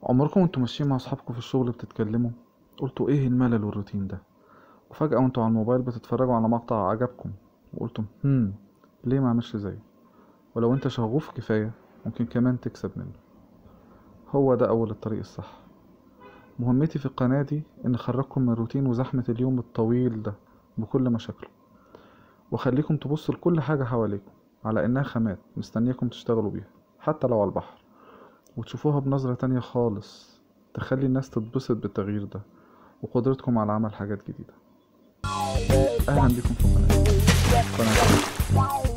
عمركم وانتوا ماشيين مع اصحابكم في الشغل بتتكلموا قلتوا ايه الملل والروتين ده وفجأة وانتوا على الموبايل بتتفرجوا على مقطع عجبكم وقلتم هم ليه ما اعملش زيه ولو انت شغوف كفاية ممكن كمان تكسب منه هو ده اول الطريق الصح مهمتي في القناة دي ان اخرجكم من روتين وزحمة اليوم الطويل ده بكل مشاكله واخليكم تبصوا لكل حاجة حواليكم على انها خامات مستنياكم تشتغلوا بيها حتى لو على البحر وتشوفوها بنظرة تانية خالص تخلي الناس تتبسط بالتغيير ده وقدرتكم على عمل حاجات جديدة أهلا بكم في قناة قناة